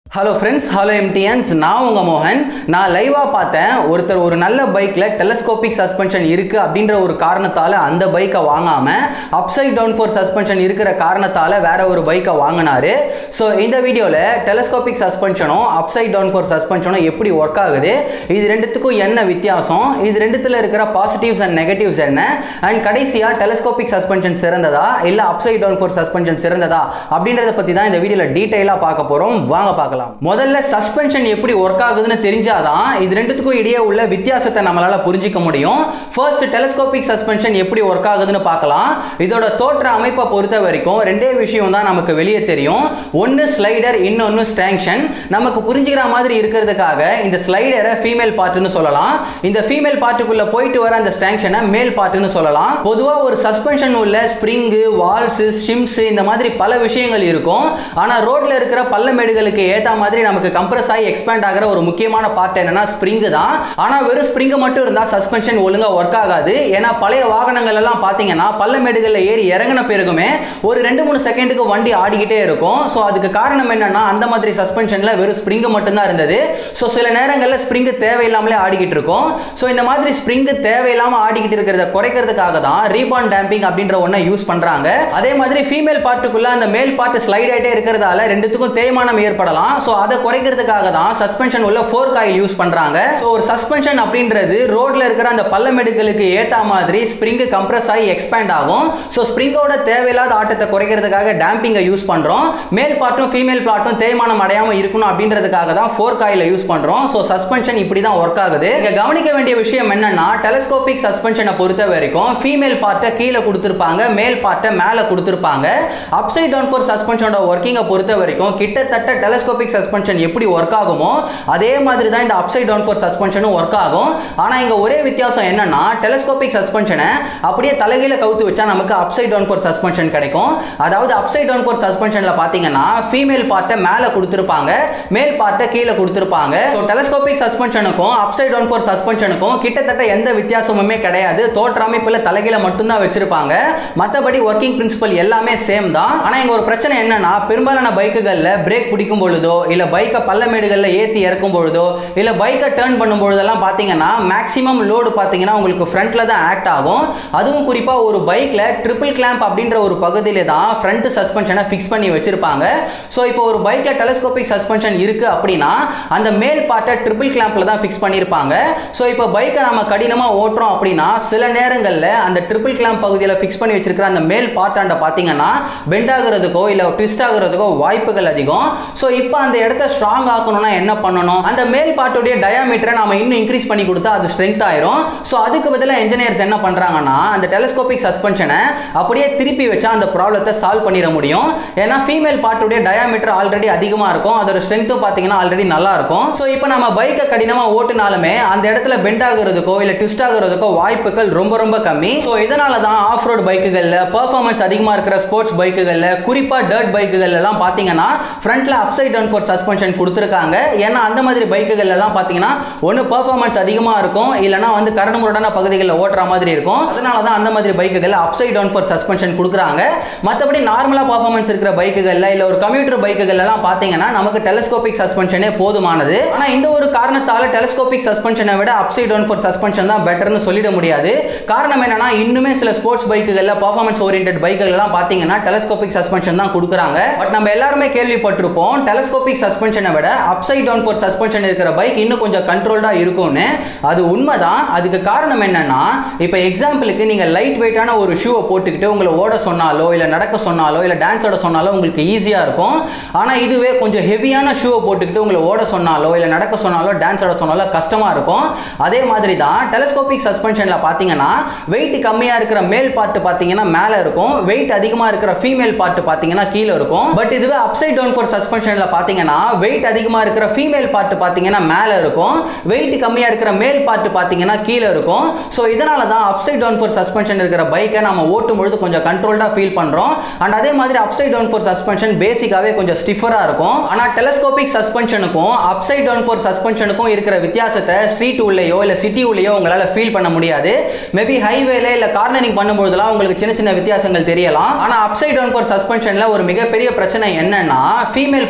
hello friends hello எம்டிஎன்ஸ் நான் உங்கள் மோகன் நான் லைவாக பார்த்தேன் ஒருத்தர் ஒரு நல்ல பைக்கில் டெலஸ்கோபிக் சஸ்பென்ஷன் இருக்குது அப்படின்ற ஒரு காரணத்தால் அந்த பைக்கை வாங்காமல் அப்சைட் டவுன் ஃபோர் சஸ்பென்ஷன் இருக்கிற காரணத்தால் வேற ஒரு பைக்கை வாங்கினாரு ஸோ இந்த வீடியோவில் டெலஸ்கோபிக் சஸ்பென்ஷனும் அப்சைட் டவுன் ஃபோர் சஸ்பென்ஷனும் எப்படி ஒர்க் ஆகுது இது ரெண்டுத்துக்கும் என்ன வித்தியாசம் இது ரெண்டுத்தில் இருக்கிற பாசிட்டிவ்ஸ் அண்ட் நெகட்டிவ்ஸ் என்ன அண்ட் கடைசியாக டெலஸ்கோபிக் சஸ்பென்ஷன் சிறந்ததா இல்லை அப்சைட் டவுன் ஃபோர் சஸ்பென்ஷன் சிறந்ததா அப்படின்றத பற்றி தான் இந்த வீடியோவில் டீட்டெயிலாக பார்க்க போகிறோம் வாங்க பார்க்கலாம் முதல்ல சஸ்பென்ஷன் எப்படி ஒர்க் ஆகுதுன்னு தெரிஞ்சாதான் இது ரெண்டுத்துக்கும் இடையே உள்ள வித்தியாசத்தை நம்மளால புரிஞ்சிக்க முடியும் ஃபர்ஸ்ட் டெலஸ்கோபிக் சஸ்பென்ஷன் எப்படி ஒர்க் ஆகுதுன்னு பார்க்கலாம் இதோட தோற்ற அமைப்பை பொறுத்த வரைக்கும் ரெண்டே விஷயம் தான் நமக்கு வெளியே தெரியும் ஒன்று ஸ்லைடர் இன்னொன்று ஸ்டாங்ஷன் நமக்கு புரிஞ்சுக்கிற மாதிரி இருக்கிறதுக்காக இந்த ஸ்லைடரை ஃபீமேல் பார்ட்டுன்னு சொல்லலாம் இந்த ஃபீமேல் பார்ட்டுக்குள்ள போயிட்டு வர அந்த ஸ்டாங்ஷனை மேல் பார்ட்டுன்னு சொல்லலாம் பொதுவாக ஒரு சஸ்பென்ஷன் உள்ள ஸ்ப்ரிங்கு வால்ஸ் ஷிம்ஸ் இந்த மாதிரி பல விஷயங்கள் இருக்கும் ஆனால் ரோட்ல இருக்கிற பள்ளமேடுகளுக்கு ஏற்ற மாதிரி நமக்கு கம்ப்ரஸ் ஆகி எக்ஸ்பேண்ட் ஆகிற ஒரு முக்கியமான பார்ட் என்னன்னா ஸ்ப்ரிங் தான் ஆனால் வெறும் ஸ்ப்ரிங் மட்டும் இருந்தால் சஸ்பென்ஷன் ஒழுங்காக ஒர்க் ஆகாது ஏன்னா பழைய வாகனங்கள் எல்லாம் பார்த்தீங்கன்னா பள்ளமேடுகளில் ஏறி இறங்கின பிறகுமே ஒரு ரெண்டு மூணு செகண்டுக்கு வண்டி ஆடிக்கிட்டே இருக்கும் ஸோ அதுக்கு காரணம் என்னன்னா அந்த மாதிரி சஸ்பென்ஷனில் வெறும் ஸ்ப்ரிங் மட்டும்தான் இருந்தது ஸோ சில நேரங்களில் ஸ்ப்ரிங் தேவையில்லாமலே ஆடிக்கிட்டு இருக்கும் ஸோ இந்த மாதிரி ஸ்ப்ரிங் தேவையில்லாமல் ஆடிக்கிட்டு இருக்கிறத குறைக்கிறதுக்காக தான் ரீபான் டேம்பிங் அப்படின்ற ஒன்றை யூஸ் பண்ணுறாங்க அதே மாதிரி ஃபீமேல் பார்ட்டுக்குள்ள அந்த மேல் பார்ட் ஸ்லைட் ஆகிட்டே இருக்கிறதால ரெண்டுத்துக்கும் தேய்மானம் ஏற்படலாம் ஸோ அதை குறைக்கிறதுக்காக தான் சஸ்பென்ஷன் உள்ள ஃபோர் காயில் யூஸ் பண்ணுறாங்க ஸோ ஒரு சஸ்பென்ஷன் அப்படின்றது ரோட்ல இருக்கிற அந்த பள்ளமெடுகளுக்கு ஏற்ற மாதிரி ஸ்ப்ரிங் கம்ப்ரஸ் ஆகி எக்ஸ்பேண்ட் ஆகும் ஸோ ஸ்ப்ரிங்கோட தேவையில்லாத ஆட்டத்தை குறைக்கிறதுக்காக டேம்பிங்கை யூஸ் பண்ணுறோம் மேல் பார்ட்டும் ஃபீமேல் பார்ட்டும் தேய்மானம் அடையாமல் இருக்கணும் அப்படின்றதுக்காக தான் ஃபோர் காயில் யூஸ் பண்ணுறோம் ஸோ சஸ்பென்ஷன் இப்படி தான் ஒர்க் ஆகுது இங்கே கவனிக்க வேண்டிய விஷயம் என்னன்னா டெலஸ்கோபிக் சஸ்பென்ஷனை பொறுத்த வரைக்கும் ஃபீமேல் பார்ட்டை கீழே கொடுத்துருப்பாங்க மேல் பார்ட்டை மேலே கொடுத்துருப்பாங்க அப்சைட் டவுன் ஃபோர் சஸ்பென்ஷனோட ஒர்க்கிங்கை பொறுத்த வரைக்கும் கிட்டத்தட்ட டெலஸ்கோபிக் சஸ்பென்ஷன் எப்படி ஒர்க் ஆகுமோ அதே மாதிரி தான் இந்த அப்சைட் டவுன் ஃபோர் சஸ்பென்ஷனும் ஒர்க் ஆகும் ஆனால் இங்கே ஒரே வித்தியாசம் என்னன்னா டெலஸ்கோபிக் சஸ்பென்ஷனை அப்படியே தலைகீழ கவுத்து வச்சா நமக்கு அப்சைட் டவுன் ஃபோர் சஸ்பென்ஷன் கிடைக்கும் அதாவது அப்சைட் டவுன் ஃபோர் சஸ்பென்ஷனில் பார்த்தீங்கன்னா ஃபீமேல் பார்ட்டை மேலே கொடுத்துருப்பாங்க மேல் பார்ட்டை கீழே கொடுத்துருப்பாங்க ஸோ டெலஸ்கோபிக் சஸ்பென்ஷனுக்கும் அப்சைட் டவுன் ஃபோர் சஸ்பென்ஷனுக்கும் கிட்டத்தட்ட எந்த வித்தியாசமுமே கிடையாது தோற்ற அமைப்பில் தலைகீழ மட்டும்தான் வச்சிருப்பாங்க மற்றபடி ஒர்க்கிங் பிரின்சிபல் எல்லாமே சேம் தான் ஆனால் இங்கே ஒரு பிரச்சனை என்னன்னா பெரும்பாலான பைக்குகளில் பிரேக் பிடிக்கும் பொழுதோ இல்லை பைக்கை பள்ளமேடுகளில் ஏற்றி இறக்கும் பொழுதோ இல்லை பைக்கை டேர்ன் பண்ணும் பொழுதெல்லாம் பார்த்தீங்கன்னா மேக்ஸிமம் லோடு பார்த்தீங்கன்னா உங்களுக்கு ஃப்ரண்ட்டில் தான் ஆக்ட் ஆகும் அதுவும் குறிப்பாக ஒரு பைக்கில் ட்ரிபிள் கிளாம்ப் அப்படின்ற ஒரு பகுதியில தான் ஃப்ரண்ட் சஸ்பென்ஷனை ஃபிக்ஸ் பண்ணி வச்சிருப்பாங்க ஸோ இப்போ ஒரு பைக்கில் டெலஸ்கோபிக் சஸ்பென்ஷன் இருக்கு அப்படின்னா அந்த மேல் பார்ட்டை ட்ரிபிள் கிளாம்பில் தான் ஃபிக்ஸ் பண்ணியிருப்பாங்க ஸோ இப்போ பைக்கை நம்ம கடினமாக ஓட்டுறோம் அப்படின்னா சில நேரங்களில் அந்த ட்ரிபிள் கிளாம்ப் பகுதியில் ஃபிக்ஸ் பண்ணி வச்சிருக்கிற அந்த மேல் பார்ட்டாண்ட பார்த்தீங்கன்னா பெண்ட் ஆகுறதுக்கோ இல்லை ட்விஸ்ட் ஆகுறதுக்கோ வாய்ப்புகள் அதிகம் ஸோ இப்போ அந்த இடத்த ஸ்ட்ராங் ஆக்கணும்னா என்ன பண்ணணும் அந்த மேல் பார்ட்டுடைய டயாமீட்டரை நாம இன்னும் இன்க்ரீஸ் பண்ணி கொடுத்தா அது ஸ்ட்ரென்த் ஆயிரும் ஸோ அதுக்கு பதிலாக இன்ஜினியர்ஸ் என்ன பண்ணுறாங்கன்னா அந்த டெலஸ்கோபிக் சஸ்பென்ஷனை அப்படியே திருப்பி வச்சா அந்த ப்ராப்ளத்தை சால்வ் பண்ணிட முடியும் ஏன்னா ஃபீமேல் பார்ட்டுடைய டயாமீட்டர் ஆல்ரெடி அதிகமாக இருக்கும் அதோட ஸ்ட்ரென்த்தும் பார்த்தீங்கன்னா ஆல்ரெடி நல்லா இருக்கும் ஸோ இப்போ நம்ம பைக்கை கடினமாக ஓட்டுனாலுமே அந்த இடத்துல பெண்ட் ஆகுறதுக்கோ இல்லை ட்விஸ்ட் ஆகுறதுக்கோ வாய்ப்புகள் ரொம்ப ரொம்ப கம்மி ஸோ இதனால தான் ஆஃப் ரோட் பைக்குகளில் பர்ஃபார்மன்ஸ் அதிகமாக இருக்கிற ஸ்போர்ட்ஸ் பைக்குகளில் குறிப்பாக டர்ட் பைக்குகள் எல்லாம் பார்த்தீங்கன்னா ஃப்ரண்ட்ல அப்சைட் டவுன் ஃபோர் சஸ்பென்ஷன் கொடுத்துருக்காங்க ஏன்னா அந்த மாதிரி பைக்குகள் எல்லாம் பார்த்தீங்கன்னா ஒன்று பர்ஃபார்மன்ஸ் அதிகமாக இருக்கும் இல்லைனா வந்து கரடுமுரடான பகுதிகளில் ஓட்டுற மாதிரி இருக்கும் அதனால தான் அந்த மாதிரி பைக்குகள் அப்சைட் டவுன் ஃபோர் சஸ்பென்ஷன் கொடுக்குறாங்க மற்றபடி நார்மலாக பர்ஃபார்மன்ஸ் இருக்கிற பைக்குகளில் இல்லை ஒரு கம்ப்யூட்டர் பைக்குகள் எல்லாம் பார்த்தீங்கன்னா நமக்கு டெலஸ்கோபிக் சஸ்பென்ஷனே போதுமானது ஆனால் இந்த ஒரு காரணத்தால் டெலஸ்கோபிக் சஸ்பென்ஷனை விட அப்சைட் டவுன் ஃபோர் சஸ்பென்ஷன் தான் பெட்டர்னு சொல்லிட முடியாது காரணம் என்னன்னா இன்னுமே சில ஸ்போர்ட்ஸ் பைக்குகளில் பர்ஃபார்மன்ஸ் ஓரியன்ட் பைக்குகள் எல்லாம் பார்த்தீங்கன்னா டெலஸ்கோபிக் சஸ்பென்ஷன் தான் கொடுக்குறாங்க பட் நம்ம எல்லாருமே கேள்விப்பட்டிருப்போம் டெலஸ்கோபிக் சஸ்பென்ஷனை விட அப்சைட் டவுன் ஃபோர் சஸ்பென்ஷன் இருக்கிற பைக் இன்னும் கொஞ்சம் கண்ட்ரோல்டா இருக்கும்னு அது உண்மைதான் அதுக்கு காரணம் என்னன்னா இப்போ எக்ஸாம்பிளுக்கு நீங்க லைட் வெயிட்டான ஒரு ஷூவை போட்டுக்கிட்டு உங்களை ஓட சொன்னாலோ இல்லை நடக்க சொன்னாலோ இல்லை டான்ஸ் ஆட சொன்னாலோ உங்களுக்கு ஈஸியாக இருக்கும் ஆனால் இதுவே கொஞ்சம் ஹெவியான ஷூவை போட்டுக்கிட்டு உங்களை ஓட சொன்னாலோ இல்லை நடக்க சொன்னாலோ டான்ஸ் ஆட சொன்னாலோ கஷ்டமாக இருக்கும் அதே மாதிரி தான் டெலஸ்கோபிக் சஸ்பென்ஷனில் பார்த்தீங்கன்னா வெயிட் கம்மியாக இருக்கிற மேல் பார்ட்டு பார்த்தீங்கன்னா மேலே இருக்கும் வெயிட் அதிகமாக இருக்கிற ஃபீமேல் பார்ட்டு பார்த்தீங்கன்னா கீழே இருக்கும் பட் இதுவே அப்சைட் டவுன் ஃபோர் சஸ்பென்ஷனில் பார்த்தீங்கன்னா வெயிட் அதிகமாக இருக்கிற ஃபீமேல் பார்ட்டு பார்த்தீங்கன்னா மேலே இருக்கும் வெயிட் கம்மியாக இருக்கிற மேல் பார்ட்டு பார்த்தீங்கன்னா கீழே இருக்கும் ஸோ இதனால தான் அப்சைட் டவுன் ஃபோர் சஸ்பென்ஷன் இருக்கிற பைக்கை நம்ம ஓட்டும் பொழுது கொஞ்சம் கண்ட்ரோல்டாக ஃபீல் பண்ணுறோம் அண்ட் அதே மாதிரி அப்சைட் டவுன் ஃபோர் சஸ்பென்ஷன் பேசிக்காகவே கொஞ்சம் ஸ்டிஃபராக இருக்கும் ஆனால் டெலஸ்கோபிக் சஸ்பென்ஷனுக்கும் அப்சைட் டவுன் ஃபோர் சஸ்பென்ஷனுக்கும் இருக்கிற வித்தியாசத்தை ஸ்ட்ரீட் உள்ளேயோ இல்லை சிட்டி உள்ளேயோ உங்களால் ஃபீல் பண்ண முடியாது மேபி ஹைவேல இல்லை கார்னரிங் பண்ணும்போதெல்லாம் உங்களுக்கு சின்ன சின்ன வித்தியாசங்கள் தெரியலாம் ஆனால் அப்சைட் டவுன் ஃபோர் சஸ்பென்ஷனில் ஒரு மிகப்பெரிய பிரச்சனை என்னன்னா ஃபீமேல் பார்ட் மேலே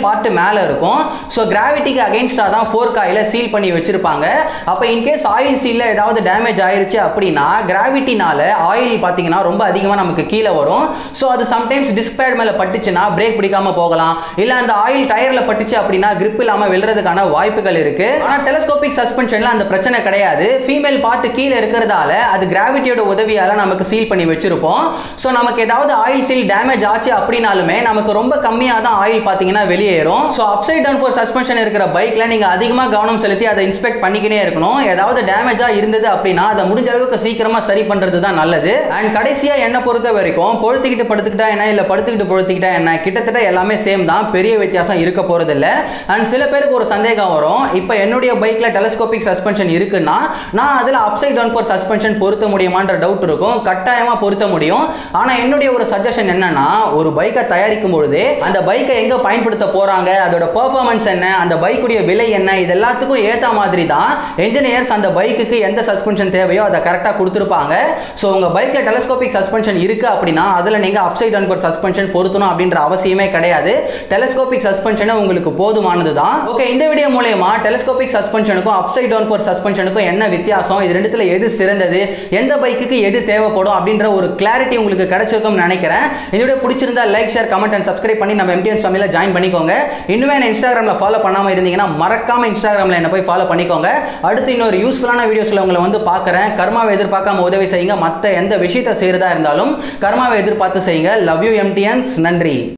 மேலே இருக்கும் ஸோ கிராவிட்டிக்கு அகேன்ஸ்டாக தான் ஃபோர் காயில் சீல் பண்ணி வச்சிருப்பாங்க அப்போ இன்கேஸ் ஆயில் சீலில் ஏதாவது டேமேஜ் ஆயிருச்சு அப்படின்னா கிராவிட்டினால ஆயில் பார்த்தீங்கன்னா ரொம்ப அதிகமாக நமக்கு கீழே வரும் ஸோ அது சம்டைம்ஸ் டிஸ்க் பேட் மேலே பட்டுச்சுன்னா பிரேக் பிடிக்காம போகலாம் இல்லை அந்த ஆயில் டயரில் பட்டுச்சு அப்படின்னா grip இல்லாமல் விழுறதுக்கான வாய்ப்புகள் இருக்கு ஆனால் டெலஸ்கோபிக் சஸ்பென்ஷனில் அந்த பிரச்சனை கிடையாது ஃபீமேல் பார்ட் கீழே இருக்கிறதால அது கிராவிட்டியோட உதவியால நமக்கு சீல் பண்ணி வச்சிருப்போம் ஸோ நமக்கு ஏதாவது ஆயில் சீல் டேமேஜ் ஆச்சு அப்படின்னாலுமே நமக்கு ரொம்ப கம்மியாக தான் ஆயில் பார்த்தீங்கன்னா வெளியேறும் so upside down fork suspension இருக்கிற பைக்ல நீங்க அதிகமாக கவனம் செலுத்தி அதை இன்ஸ்பெக்ட் பண்ணிக்கினே இருக்கணும் ஏதாவது டேமேஜா இருந்தது அப்படின்னா அதை முடிஞ்ச அளவுக்கு சீக்கிரமா சரி பண்றது தான் நல்லது அண்ட் கடைசியா என்ன பொறுத்த வரைக்கும் பொழுத்துக்கிட்டு படுத்துக்கிட்டா என்ன இல்ல படுத்துக்கிட்டு பொழுத்துக்கிட்டா என்ன கிட்டத்தட்ட எல்லாமே சேம் தான் பெரிய வித்தியாசம் இருக்க போறது இல்ல அண்ட் சில பேருக்கு ஒரு சந்தேகம் வரும் இப்போ என்னுடைய பைக்ல டெலஸ்கோபிக் சஸ்பென்ஷன் இருக்குன்னா நான் அதுல அப்சைட் டவுன் ஃபோர் சஸ்பென்ஷன் பொருத்த முடியுமான்ற டவுட் இருக்கும் கட்டாயமா பொருத்த முடியும் ஆனா என்னுடைய ஒரு சஜஷன் என்னன்னா ஒரு பைக்கை தயாரிக்கும் பொழுதே அந்த பைக்கை எங்க பயன்படுத்த போறாங்க அதோட பெர்ஃபார்மன்ஸ் என்ன அந்த பைக்குடைய விலை என்ன இது எல்லாத்துக்கும் ஏத்த மாதிரி தான் என்ஜினியர்ஸ் அந்த பைக்குக்கு எந்த சஸ்பென்ஷன் தேவையோ அதை கரெக்டாக கொடுத்துருப்பாங்க ஸோ உங்கள் பைக்கில் டெலஸ்கோபிக் சஸ்பென்ஷன் இருக்கு அப்படின்னா அதில் நீங்கள் அப்சைட் டவுன் ஃபோர் சஸ்பென்ஷன் பொருத்தணும் அப்படின்ற அவசியமே கிடையாது டெலஸ்கோபிக் சஸ்பென்ஷனே உங்களுக்கு போதுமானது தான் ஓகே இந்த வீடியோ மூலயமா டெலஸ்கோபிக் சஸ்பென்ஷனுக்கும் அப்சைட் டவுன் ஃபோர் சஸ்பென்ஷனுக்கும் என்ன வித்தியாசம் இது ரெண்டுத்துல எது சிறந்தது எந்த பைக்குக்கு எது தேவைப்படும் அப்படின்ற ஒரு கிளாரிட்டி உங்களுக்கு கிடைச்சிருக்கும்னு நினைக்கிறேன் இந்த வீடியோ பிடிச்சிருந்தா like share comment and subscribe பண்ணி நம்ம எம்டிஎன் ஃபேமிலியில் ஜாயின் பண்ணிக்கோங்க இன்னுமே என்ன இன்ஸ்டாகிராமில் ஃபாலோ பண்ணாமல் இருந்தீங்கன்னா மறக்காம இன்ஸ்டாகிராமில் என்ன போய் ஃபாலோ பண்ணிக்கோங்க அடுத்து இன்னொரு யூஸ்ஃபுல்லான வீடியோஸில் உங்களை வந்து பார்க்குறேன் கர்மாவை எதிர்பார்க்காம உதவி செய்யுங்க மற்ற எந்த விஷயத்தை செய்கிறதா இருந்தாலும் கர்மாவை எதிர்பார்த்து செய்யுங்க லவ் யூ எம்டிஎன்ஸ் நன்றி